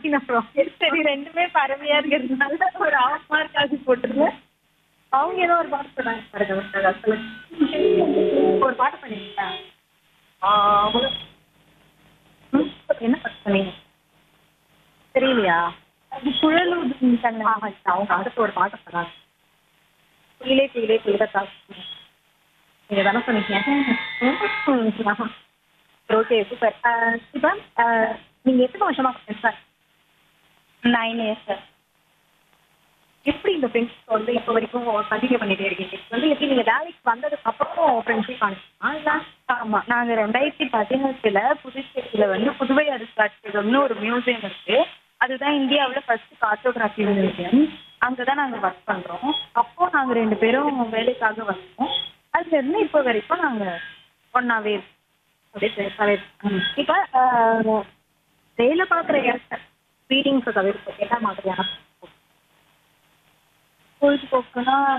அப்புறம் சரி ரெண்டுமே பறவையா இருக்கிறதுனால ஒரு ஆஃப் மார்க் ஆகி போட்டுருங்க அவங்க ஏதோ ஒரு பாட்டு சொன்னாங்க பாருங்க ஒரு அசல். ஒரு பாட்டு பண்ணீங்களா ம், என்ன பாட்டு பண்ணீங்க தெரியலையா குழலூது அவங்க அடுத்து ஒரு பாட்டு சொன்னாங்க குயிலே குயிலே குயிலத்தா நீங்க தானே சொன்னீங்க ஓகே சூப்பர் இப்போ நீங்க எத்தனை வருஷமா சார் நைன் இயர்ஸ் சார் எப்படி இந்த ஃப்ரெண்ட்ஷிப் வந்து இப்போ வரைக்கும் கண்டினியூ பண்ணிட்டே இருக்கீங்க இது வந்து எப்படி நீங்க வேலைக்கு வந்ததுக்கு அப்புறம் ஃப்ரெண்ட்ஷிப் ஆனிங்களா இல்ல ஆமா நாங்க ரெண்டாயிரத்தி பதினெட்டுல புதுச்சேரியில வந்து புதுவை அருங்காட்சியகம்னு ஒரு மியூசியம் இருக்கு அதுதான் இந்தியாவுல ஃபர்ஸ்ட் கார்டோகிராஃபி மியூசியம் அங்கதான் நாங்க ஒர்க் பண்றோம் அப்போ நாங்க ரெண்டு பேரும் வேலைக்காக வந்தோம் அதுல இருந்து இப்போ வரைக்கும் நாங்க ஒன்னாவே இருக்கோம் அப்படியே பேசாவே இப்போ வேலை பார்க்குற இடத்த ஃபீடிங்ஸை தவிர்த்து என்ன மாதிரியான பொழுதுபோக்குனா